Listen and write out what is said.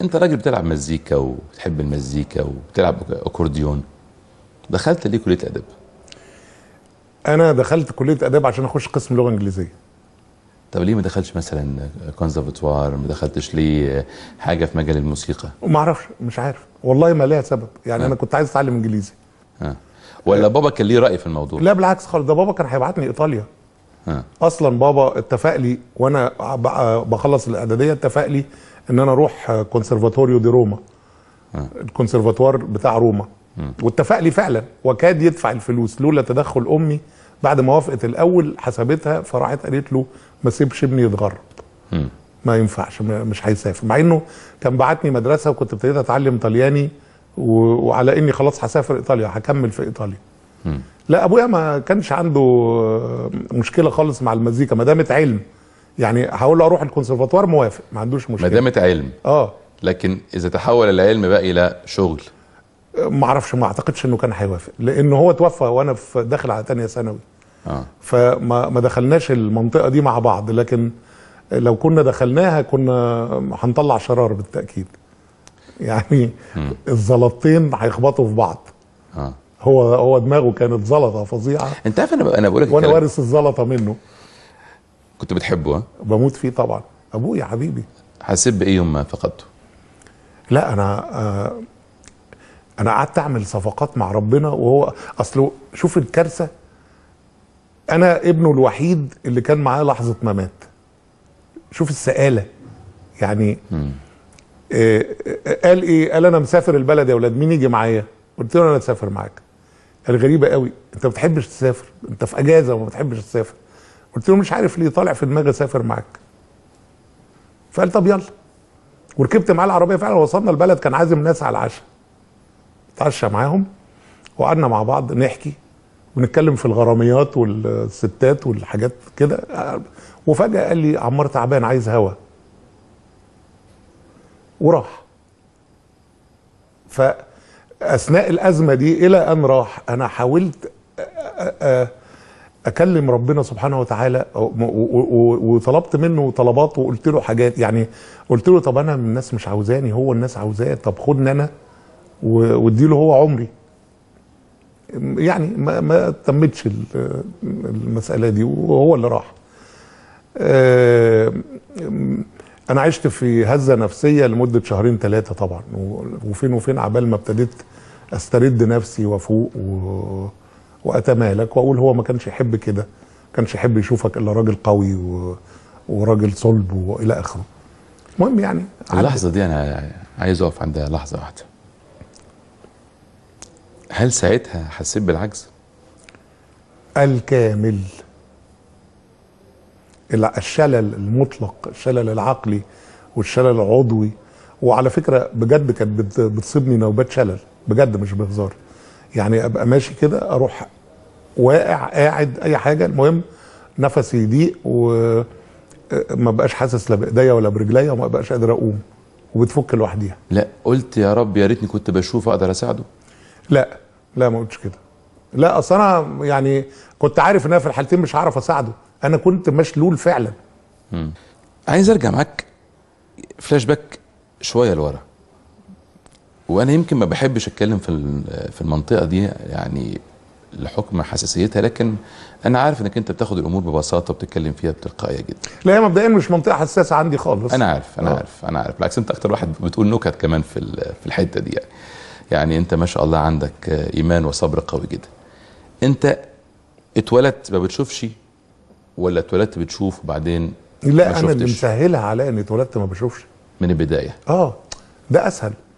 انت راجل بتلعب مزيكا وبتحب المزيكا وبتلعب اكورديون دخلت ليه كليه ادب انا دخلت كليه اداب عشان اخش قسم لغه انجليزيه طب ليه ما دخلتش مثلا كونسرفتوار ما دخلتش ليه حاجه في مجال الموسيقى وما اعرفش مش عارف والله ما ليها سبب يعني آه. انا كنت عايز اتعلم انجليزي ها ولا بابا كان ليه راي في الموضوع لا بالعكس خالص ده بابا كان هيبعتني ايطاليا ها اصلا بابا اتفق لي وانا ب- بخلص الاعداديه اتفق لي ان انا اروح كونسرفاتوريو دي روما آه. الكونسرفاتوار بتاع روما واتفق لي فعلا وكاد يدفع الفلوس لولا تدخل امي بعد ما وافقت الاول حسبتها فراحت قالت له ما سيبش ابني يتغرب مم. ما ينفعش ما- مش هيسافر مع انه كان بعتني مدرسه وكنت ابتديت اتعلم طلياني و- وعلى اني خلاص هسافر ايطاليا هكمل في ايطاليا مم. لا ابويا ما كانش عنده آه، مشكله خالص مع المزيكا ما دامت علم يعني هقول له اروح الكونسرفاتوار موافق ما عندوش ما مشكله دامت علم اه لكن اذا تحول العلم بقى الى شغل ما اعرفش ما اعتقدش انه كان هيوافق لانه هو توفى وانا في داخل على تانية ثانوي اه فما ما دخلناش المنطقه دي مع بعض لكن لو كنا دخلناها كنا هنطلع شرار بالتاكيد يعني الزلطتين هيخبطوا في بعض اه هو هو دماغه كانت زلطه فظيعه انت عارف انا انا بقول لك وانا الكلام- وارث الزلطه منه كنت بتحبه ها بموت فيه طبعا ابويا حبيبي حسيت بايه يوم ما فقدته لا انا آه انا قعدت اعمل صفقات مع ربنا وهو اصله شوف الكارثه انا ابنه الوحيد اللي كان معاه لحظه ما مات شوف السآلة يعني آه آه، قال ايه قال انا مسافر البلد يا ولاد مين يجي معايا قلت له انا اسافر معاك قال غريبه قوي انت ما بتحبش تسافر انت في اجازه وما بتحبش تسافر قلت له مش عارف ليه طالع في دماغي اسافر معاك فقال طب يلا وركبت معاه العربيه فعلا وصلنا البلد كان عازم ناس على العشاء اتعشى معاهم وقعدنا مع بعض نحكي ونتكلم في الغراميات والستات والحاجات كده وفجاه قال لي عمار تعبان عايز هوا وراح فاثناء الازمه دي الى ان راح انا حاولت أ- أ- اكلم ربنا سبحانه وتعالى و- و- و- وطلبت منه طلبات وقلت له حاجات يعني قلت له طب انا من الناس مش عاوزاني هو الناس عاوزاه طب خدني انا و- واديله هو عمري يعني ما ما تمتش ال- المساله دي وهو اللي راح آه، انا عشت في هزه نفسيه لمده شهرين ثلاثه طبعا و- وفين وفين عبال ما ابتديت استرد نفسي وافوق و... واتمالك واقول هو ما كانش يحب كده ما كانش يحب يشوفك الا راجل قوي و... وراجل صلب والى اخره المهم يعني عدت. اللحظه دي انا عايز اقف عندها لحظه واحده هل ساعتها حسيت بالعجز الكامل الع- الشلل المطلق الشلل العقلي والشلل العضوي وعلى فكره بجد كانت بت- بتصيبني نوبات شلل بجد مش بهزار يعني ابقى ماشي كده اروح واقع قاعد اي حاجه المهم نفسي يضيق وما بقاش حاسس لا بايديا ولا برجليا وما بقاش قادر اقوم وبتفك لوحديها لا قلت يا رب يا ريتني كنت بشوف اقدر اساعده لا لا ما قلتش كده لا اصل انا يعني كنت عارف ان انا في الحالتين مش هعرف اساعده انا كنت مشلول فعلا عايز ارجع معاك فلاش باك شويه لورا وانا يمكن ما بحبش اتكلم في ال- في المنطقه دي يعني لحكم حساسيتها لكن انا عارف انك انت بتاخد الامور ببساطه وبتتكلم فيها بتلقائيه جدا لا هي مبدئيا مش منطقه حساسه عندي خالص انا عارف انا آه. عارف انا عارف بالعكس انت اكتر واحد بتقول نكت كمان في ال- في الحته دي يعني يعني انت ما شاء الله عندك آه، ايمان وصبر قوي جدا انت اتولدت ما بتشوفش ولا اتولدت بتشوف وبعدين ما لا انا اللي شفتش مسهلها عليا اني اتولدت ما بشوفش من البدايه اه ده اسهل